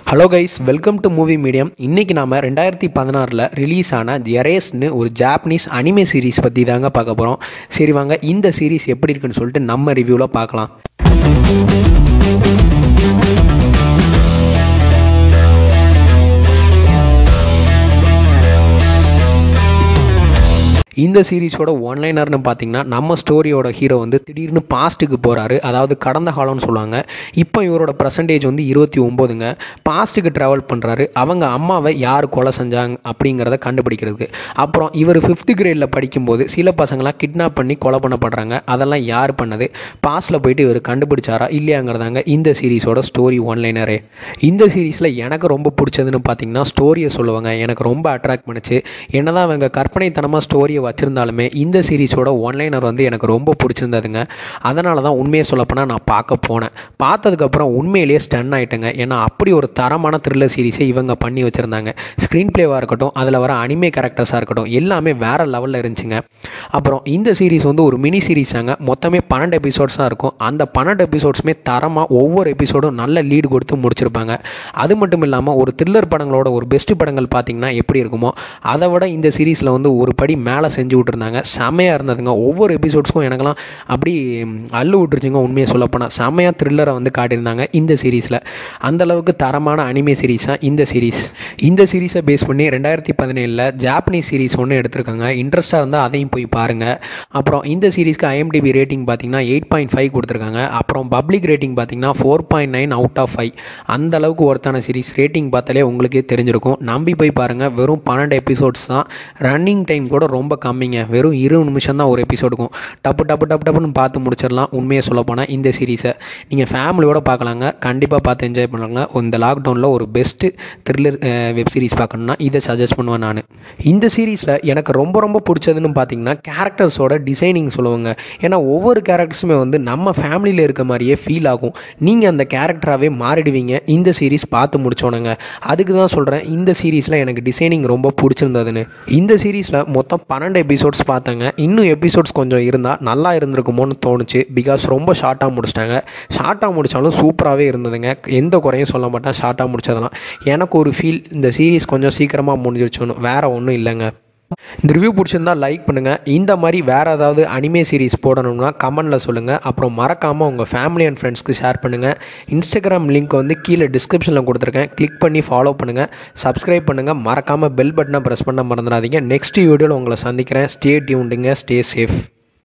hello guys welcome to movie medium இன்னைக்கு நாம ரெண்டாயிரத்தி பதினாறில் ரிலீஸ் ஆன எரேஸ்னு ஒரு ஜாப்பனீஸ் அனிமே சீரிஸ் பற்றி தாங்க பார்க்க போகிறோம் சரி வாங்க இந்த சீரிஸ் எப்படி இருக்குன்னு சொல்லிட்டு நம்ம ரிவ்யூவில் பார்க்கலாம் இந்த சீரிஸோட ஒன்லைனர்னு பார்த்தீங்கன்னா நம்ம ஸ்டோரியோட ஹீரோ வந்து திடீர்னு பாஸ்ட்டுக்கு போகிறாரு அதாவது கடந்த காலம்னு சொல்லுவாங்க இப்போ இவரோட பர்சன்டேஜ் வந்து இருபத்தி ஒம்போதுங்க பாஸ்ட்டுக்கு ட்ராவல் பண்ணுறாரு அவங்க அம்மாவை யார் கொலை செஞ்சாங்க அப்படிங்கிறத கண்டுபிடிக்கிறதுக்கு அப்புறம் இவர் ஃபிஃப்த் கிரேடில் படிக்கும்போது சில பசங்களாம் கிட்னாப் பண்ணி கொலை பண்ணப்படுறாங்க அதெல்லாம் யார் பண்ணது பாஸ்டில் போயிட்டு இவர் கண்டுபிடிச்சாரா இல்லையாங்கிறதாங்க இந்த சீரிஸோட ஸ்டோரி ஒன்லைனரே இந்த சீரிஸில் எனக்கு ரொம்ப பிடிச்சதுன்னு பார்த்தீங்கன்னா ஸ்டோரியை சொல்லுவாங்க எனக்கு ரொம்ப அட்ராக்ட் பண்ணுச்சு என்னதான் அவங்க கற்பனைத்தனமாக ஸ்டோரியை வச்சுருந்தாலுமே இந்த சீரிஸோட ஒன்லைனர் வந்து எனக்கு ரொம்ப பிடிச்சிருந்ததுங்க அதனால தான் உண்மையை சொல்லப்போனால் நான் பார்க்க போனேன் பார்த்ததுக்கப்புறம் உண்மையிலேயே ஸ்டன் ஆகிட்டேங்க ஏன்னா அப்படி ஒரு தரமான த்ரில்லர் சீரிஸை இவங்க பண்ணி வச்சுருந்தாங்க ஸ்க்ரீன் பிளேவாக இருக்கட்டும் அதில் வர அனிமே கேரக்டர்ஸாக இருக்கட்டும் எல்லாமே வேறு லெவலில் இருந்துச்சுங்க அப்புறம் இந்த சீரிஸ் வந்து ஒரு மினி சீரிஸாங்க மொத்தமே பன்னெண்டு எபிசோட்ஸாக இருக்கும் அந்த பன்னெண்டு எபிசோட்ஸுமே தரமாக ஒவ்வொரு எபிசோடும் நல்ல லீடு கொடுத்து முடிச்சிருப்பாங்க அது மட்டும் இல்லாமல் ஒரு த்ரில்லர் படங்களோட ஒரு பெஸ்ட் படங்கள் பார்த்தீங்கன்னா எப்படி இருக்குமோ அதை விட இந்த சீரிஸில் வந்து ஒரு படி மேலே செஞ்சு விட்டுருந்தாங்க செம்மையாக இருந்ததுங்க ஒவ்வொரு எபிசோட்ஸ்க்கும் எனக்கெல்லாம் அப்படி அள்ளு விட்டுருச்சுங்க உண்மையை சொல்லப்போனால் செம்மையாக த்ரில்லரை வந்து காட்டியிருந்தாங்க இந்த சீரீஸில் அந்தளவுக்கு தரமான அனிமே சீரீஸாக இந்த சீரீஸ் இந்த சீரீஸை பேஸ் பண்ணி ரெண்டாயிரத்தி பதினேழில் ஜாப்பனீஸ் சீரீஸ் ஒன்று எடுத்திருக்காங்க இன்ட்ரெஸ்ட்டாக இருந்தால் அதையும் போய் பாருங்கள் அப்புறம் இந்த சீரீஸ்க்கு ஐஎம்டிபி ரேட்டிங் பார்த்தீங்கன்னா எயிட் பாயிண்ட் ஃபைவ் கொடுத்துருக்காங்க அப்புறம் பப்ளிக் ரேட்டிங் பார்த்தீங்கன்னா four point nine out of five அந்த அளவுக்கு ஒருத்தான சீரீஸ் ரேட்டிங் பார்த்தாலே உங்களுக்கே தெரிஞ்சிருக்கும் நம்பி போய் பாருங்கள் வெறும் பன்னெண்டு எபிசோட்ஸ் தான் ரன்னிங் டைம் கூட ரொம்ப கம்மிங்க வெறும் இருபது நிமிஷம் தான் ஒரு எபிசோடுக்கும் டப்பு டப்பு டப்பு டப்புன்னு பார்த்து முடிச்சிடலாம் உண்மையை சொல்ல போனால் இந்த சீரீஸை நீங்கள் ஃபேமிலியோட பார்க்கலாங்க கண்டிப்பாக பார்த்து என்ஜாய் பண்ணலாங்க இந்த லாக்டவுனில் ஒரு பெஸ்ட்டு த்ரில்லர் வெப் சீரிஸ் பார்க்கணுன்னா இதை சஜஸ்ட் பண்ணுவேன் நான் இந்த சீரீஸில் எனக்கு ரொம்ப ரொம்ப பிடிச்சதுன்னு பார்த்தீங்கன்னா கேரக்டர்ஸோட டிசைனிங் சொல்லுவாங்க ஏன்னா ஒவ்வொரு கேரக்டர்ஸுமே வந்து நம்ம ஃபேமிலியில் இருக்க மாதிரியே ஃபீல் ஆகும் நீங்கள் அந்த கேரக்டராகவே மாறிடுவீங்க இந்த சீரீஸ் பார்த்து முடிச்சோனுங்க அதுக்கு தான் சொல்கிறேன் இந்த சீரீஸில் எனக்கு டிசைனிங் ரொம்ப பிடிச்சிருந்ததுன்னு இந்த சீரீஸில் மொத்தம் பன்னெண்டு எபிசோட்ஸ் பார்த்தேங்க இன்னும் எபிசோட்ஸ் கொஞ்சம் இருந்தால் நல்லா இருந்திருக்குமோன்னு தோணுச்சு பிகாஸ் ரொம்ப ஷார்ட்டாக முடிச்சிட்டாங்க ஷார்ட்டாக முடித்தாலும் சூப்பராகவே இருந்ததுங்க எந்த குறையும் சொல்ல மாட்டேன் ஷார்ட்டாக முடிச்சதெல்லாம் எனக்கு ஒரு ஃபீல் இந்த சீரீஸ் கொஞ்சம் சீக்கிரமாக முடிஞ்சிருச்சோன்னு வேறு ஒன்றும் இல்லைங்க இந்த ரிவ்யூ பிடிச்சிருந்தா லைக் பண்ணுங்கள் இந்த மாதிரி வேறு ஏதாவது அனிமே சீரிஸ் போடணும்னா கமெண்டில் சொல்லுங்கள் அப்புறம் மறக்காமல் உங்கள் ஃபேமிலி அண்ட் ஃப்ரெண்ட்ஸ்க்கு ஷேர் பண்ணுங்கள் இன்ஸ்டாகிராம் லிங்க் வந்து கீழே டிஸ்கிரிப்ஷனில் கொடுத்துருக்கேன் கிளிக் பண்ணி ஃபாலோ பண்ணுங்கள் சப்ஸ்கிரைப் பண்ணுங்கள் மறக்காமல் பெல் பட்டனை ப்ரெஸ் பண்ண மறந்துடாதீங்க நெக்ஸ்ட் வீடியோவில் உங்களை சந்திக்கிறேன் ஸ்டே டியூண்டுங்க ஸ்டே சேஃப்